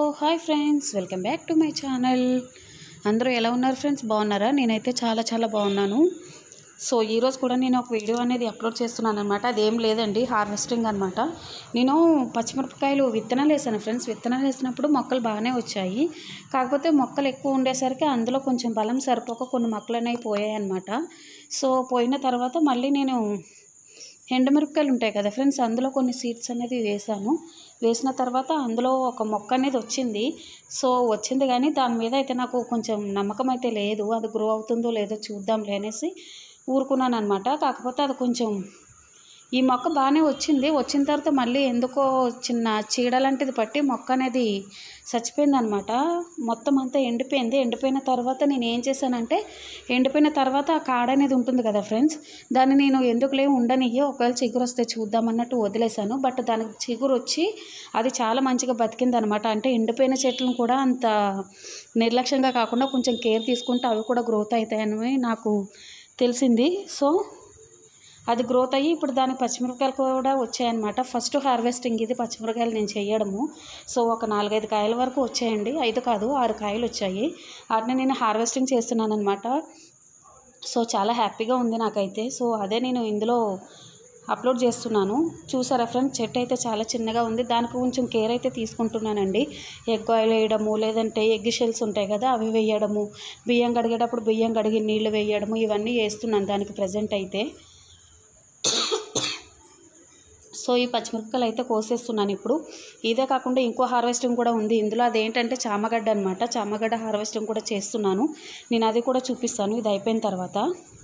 hi friends welcome back to my channel అందరూ ఎలా ఉన్నారు ఫ్రెండ్స్ బాగున్నారా నేనైతే చాలా చాలా బాగున్నాను సో ఈరోజు కూడా నేను ఒక వీడియో అనేది అప్లోడ్ చేస్తున్నాను అనమాట అదేం లేదండి హార్వెస్టింగ్ అనమాట నేను పచ్చిమిరపకాయలు విత్తనాలు వేసాను ఫ్రెండ్స్ విత్తనాలు వేసినప్పుడు మొక్కలు బాగానే వచ్చాయి కాకపోతే మొక్కలు ఎక్కువ ఉండేసరికి అందులో కొంచెం బలం సరిపోక కొన్ని మొక్కలు అనేవి పోయాయి అనమాట సో పోయిన తర్వాత మళ్ళీ నేను ఎండుమిరపకాయలు ఉంటాయి కదా ఫ్రెండ్స్ అందులో కొన్ని సీడ్స్ అనేది వేసాను వేసిన తర్వాత అందులో ఒక మొక్క అనేది వచ్చింది సో వచ్చింది కానీ దాని మీద అయితే నాకు కొంచెం నమ్మకం అయితే లేదు అది గ్రో అవుతుందో లేదో చూద్దాంలే అనేసి ఊరుకున్నాను అనమాట కాకపోతే అది కొంచెం ఈ మొక్క బాగానే వచ్చింది వచ్చిన తర్వాత మళ్ళీ ఎందుకో చిన్న చీడ లాంటిది పట్టి మొక్క అనేది చచ్చిపోయింది అనమాట మొత్తం అంతా ఎండిపోయింది ఎండిపోయిన తర్వాత నేను ఏం చేశానంటే ఎండిపోయిన తర్వాత ఆ కాడ అనేది ఉంటుంది కదా ఫ్రెండ్స్ దాన్ని నేను ఎందుకులే ఉండనియ్యి ఒకవేళ చిగురు వస్తే చూద్దామన్నట్టు వదిలేశాను బట్ దానికి చిగురు వచ్చి అది చాలా మంచిగా బతికింది అనమాట అంటే ఎండిపోయిన చెట్లను కూడా అంత నిర్లక్ష్యంగా కాకుండా కొంచెం కేర్ తీసుకుంటే అవి కూడా గ్రోత్ అవుతాయని నాకు తెలిసింది సో అది గ్రోత్ అయ్యి ఇప్పుడు దానికి పచ్చిమిరపకాయలు కూడా వచ్చాయన్నమాట ఫస్ట్ హార్వెస్టింగ్ ఇది పచ్చిమిరపకాయలు నేను చేయడము సో ఒక నాలుగైదు కాయల వరకు వచ్చాయండి ఐదు కాదు ఆరు కాయలు వచ్చాయి వాటిని నేను హార్వెస్టింగ్ చేస్తున్నాను అనమాట సో చాలా హ్యాపీగా ఉంది నాకైతే సో అదే నేను ఇందులో అప్లోడ్ చేస్తున్నాను చూసారా ఫ్రెండ్స్ చెట్టు అయితే చాలా చిన్నగా ఉంది దానికి కొంచెం కేర్ అయితే తీసుకుంటున్నానండి ఎగ్ ఆయిల్ వేయడము లేదంటే ఎగ్ షెల్స్ ఉంటాయి కదా అవి వేయడము బియ్యం కడిగేటప్పుడు బియ్యం కడిగి నీళ్లు వేయడము ఇవన్నీ చేస్తున్నాను దానికి ప్రజెంట్ అయితే సో ఈ పచ్చిమిరపకాయలు అయితే కోసేస్తున్నాను ఇప్పుడు ఇదే కాకుండా ఇంకో హార్వెస్టింగ్ కూడా ఉంది ఇందులో అదేంటంటే చామగడ్డ అనమాట చామగడ్డ హార్వెస్టింగ్ కూడా చేస్తున్నాను నేను అది కూడా చూపిస్తాను ఇది అయిపోయిన తర్వాత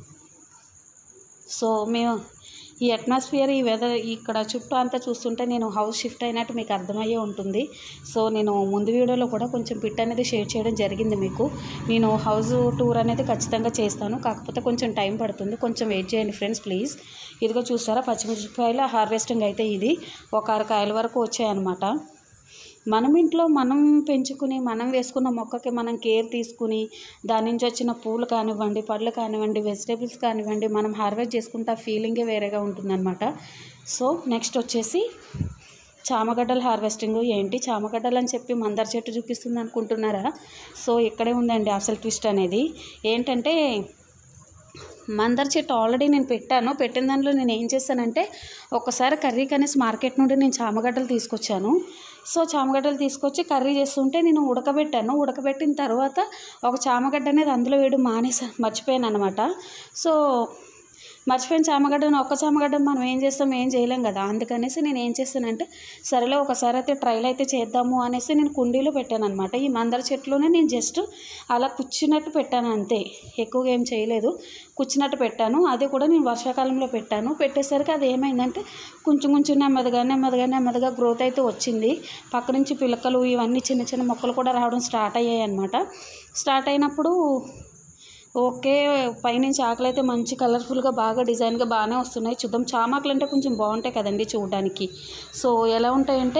సో మేము ఈ అట్మాస్ఫియర్ ఈ వెదర్ ఇక్కడ చుట్టూ అంతా చూస్తుంటే నేను హౌస్ షిఫ్ట్ అయినట్టు మీకు అర్థమయ్యే ఉంటుంది సో నేను ముందు వీడియోలో కూడా కొంచెం పిట్ అనేది షేర్ చేయడం జరిగింది మీకు నేను హౌస్ టూర్ అనేది ఖచ్చితంగా చేస్తాను కాకపోతే కొంచెం టైం పడుతుంది కొంచెం వెయిట్ చేయండి ఫ్రెండ్స్ ప్లీజ్ ఇదిగో చూస్తారా పచ్చిమిరపకాయల హార్వెస్టింగ్ అయితే ఇది ఒక అర కాయల వరకు వచ్చాయన్నమాట మనం ఇంట్లో మనం పెంచుకుని మనం వేసుకున్న మొక్కకి మనం కేర్ తీసుకుని దాని నుంచి వచ్చిన పూలు కానివ్వండి పళ్ళు కానివ్వండి వెజిటేబుల్స్ కానివ్వండి మనం హార్వెస్ట్ చేసుకుంటే ఆ ఫీలింగే వేరేగా ఉంటుందన్నమాట సో నెక్స్ట్ వచ్చేసి చామగడ్డల హార్వెస్టింగ్ ఏంటి చామగడ్డలు అని చెప్పి మందార చెట్టు చూపిస్తుంది అనుకుంటున్నారా సో ఇక్కడే ఉందండి అసలు ట్విస్ట్ అనేది ఏంటంటే మందార చెట్టు ఆల్రెడీ నేను పెట్టాను పెట్టిన దాంట్లో నేను ఏం చేశానంటే ఒకసారి కర్రీ కనేసి మార్కెట్ నుండి నేను చామగడ్డలు తీసుకొచ్చాను సో చామగడ్డలు తీసుకొచ్చి కర్రీ చేస్తుంటే నేను ఉడకబెట్టాను ఉడకబెట్టిన తర్వాత ఒక చామగడ్డ అనేది అందులో వేయడం మానేసా మర్చిపోయాను అనమాట సో మర్చిపోయిన చామగడ్డను ఒక్క చామగడ్డను మనం ఏం చేస్తాం ఏం చేయలేం కదా అందుకనేసి నేను ఏం చేస్తానంటే సరేలే ఒకసారి అయితే ట్రైల్ అయితే చేద్దాము అనేసి నేను కుండీలో పెట్టాను అనమాట ఈ మందర చెట్లోనే నేను జస్ట్ అలా కూర్చున్నట్టు పెట్టాను అంతే ఎక్కువగా ఏం చేయలేదు కూర్చున్నట్టు పెట్టాను అది కూడా నేను వర్షాకాలంలో పెట్టాను పెట్టేసరికి అది ఏమైందంటే కొంచెం కొంచెం నెమ్మదిగా నెమ్మదిగా నెమ్మదిగా గ్రోత్ అయితే వచ్చింది పక్క నుంచి పిలకలు ఇవన్నీ చిన్న చిన్న మొక్కలు కూడా రావడం స్టార్ట్ అయ్యాయి అనమాట స్టార్ట్ అయినప్పుడు ఓకే పైనుంచి ఆకులు అయితే మంచి కలర్ఫుల్గా బాగా డిజైన్గా బాగానే వస్తున్నాయి చూద్దాం చామాకులు అంటే కొంచెం బాగుంటాయి కదండి చూడడానికి సో ఎలా ఉంటాయంటే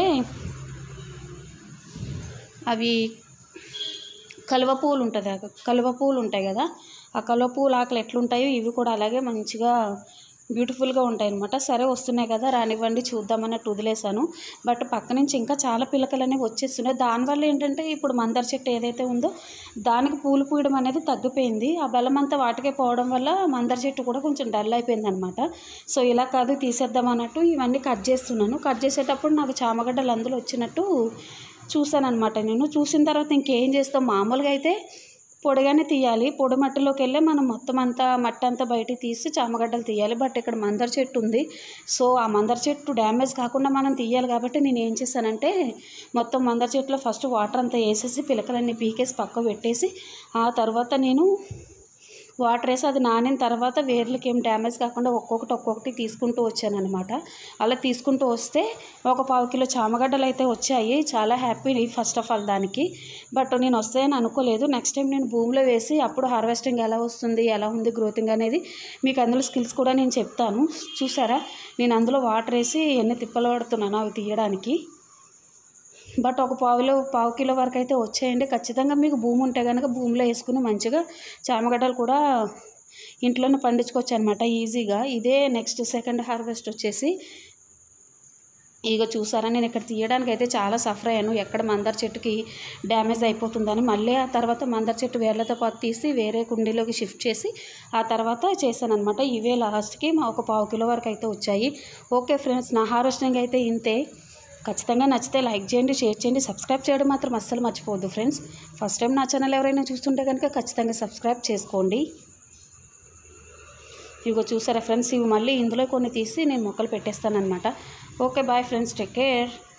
అవి కలువ పువ్వులు ఉంటుంది కలువ పువ్వులు ఉంటాయి కదా ఆ కలువ పువ్వులు ఆకులు ఎట్లుంటాయో ఇవి కూడా అలాగే మంచిగా బ్యూటిఫుల్గా ఉంటాయి అనమాట సరే వస్తున్నాయి కదా రానివ్వండి చూద్దామన్నట్టు వదిలేశాను బట్ పక్క నుంచి ఇంకా చాలా పిలకలు అనేవి వచ్చేస్తున్నాయి దానివల్ల ఏంటంటే ఇప్పుడు మందార చెట్టు ఏదైతే ఉందో దానికి పూలు పూయడం అనేది తగ్గిపోయింది ఆ బలం అంతా వాటికే పోవడం వల్ల మందార చెట్టు కూడా కొంచెం డల్ అయిపోయింది అనమాట సో ఇలా కాదు తీసేద్దాం అన్నట్టు ఇవన్నీ కట్ చేస్తున్నాను కట్ చేసేటప్పుడు నాకు చామగడ్డలు అందులో వచ్చినట్టు చూశాను అనమాట నేను చూసిన తర్వాత ఇంకేం చేస్తాం మామూలుగా అయితే పొడిగానే తీయాలి పొడి మట్టిలోకి వెళ్ళి మనం మొత్తం అంతా మట్టి అంతా బయటికి తీసి చామగడ్డలు తీయాలి బట్ ఇక్కడ మందర చెట్టు ఉంది సో ఆ మందర చెట్టు డ్యామేజ్ కాకుండా మనం తీయాలి కాబట్టి నేను ఏం చేశానంటే మొత్తం మందర చెట్టులో ఫస్ట్ వాటర్ అంతా వేసేసి పిలకలన్నీ పీకేసి పక్క పెట్టేసి ఆ తర్వాత నేను వాటర్ వేసి అది నానిన తర్వాత వేర్లకి ఏం డ్యామేజ్ కాకుండా ఒక్కొక్కటి ఒక్కొక్కటి తీసుకుంటూ వచ్చాను అనమాట అలా తీసుకుంటూ వస్తే ఒక పావు కిలో చామగడ్డలు అయితే వచ్చాయి చాలా హ్యాపీ ఫస్ట్ ఆఫ్ ఆల్ దానికి బట్ నేను వస్తాయని అనుకోలేదు నెక్స్ట్ టైం నేను భూమిలో వేసి అప్పుడు హార్వెస్టింగ్ ఎలా వస్తుంది ఎలా ఉంది గ్రోతింగ్ అనేది మీకు అందులో స్కిల్స్ కూడా నేను చెప్తాను చూసారా నేను అందులో వాటర్ వేసి ఎన్ని తిప్పలు పడుతున్నాను అవి తీయడానికి బట్ ఒక పావులో పావు కిలో వరకు అయితే వచ్చేయండి ఖచ్చితంగా మీకు భూమి ఉంటే కనుక భూమిలో వేసుకుని మంచిగా చామగడ్డలు కూడా ఇంట్లోనే పండించుకోవచ్చు అనమాట ఈజీగా ఇదే నెక్స్ట్ సెకండ్ హార్వెస్ట్ వచ్చేసి ఇగో చూసారా నేను ఇక్కడ తీయడానికి అయితే చాలా సఫర్ అయ్యాను ఎక్కడ మందార చెట్టుకి డ్యామేజ్ అయిపోతుందని మళ్ళీ ఆ తర్వాత మందార చెట్టు వేర్లతో పాటు తీసి వేరే కుండీలోకి షిఫ్ట్ చేసి ఆ తర్వాత చేశాను అనమాట ఇవే లాస్ట్కి మా ఒక పావు కిలో వరకు అయితే వచ్చాయి ఓకే ఫ్రెండ్స్ నా హార్వెస్టింగ్ అయితే ఇంతే ఖచ్చితంగా నచ్చితే లైక్ చేయండి షేర్ చేయండి సబ్స్క్రైబ్ చేయడం మాత్రం అస్సలు మర్చిపోవద్దు ఫ్రెండ్స్ ఫస్ట్ టైం నా ఛానల్ ఎవరైనా చూస్తుంటే కనుక ఖచ్చితంగా సబ్స్క్రైబ్ చేసుకోండి ఇవిగో చూసారా ఫ్రెండ్స్ ఇవి మళ్ళీ ఇందులో కొన్ని తీసి నేను మొక్కలు పెట్టేస్తాను అనమాట okay bye friends take care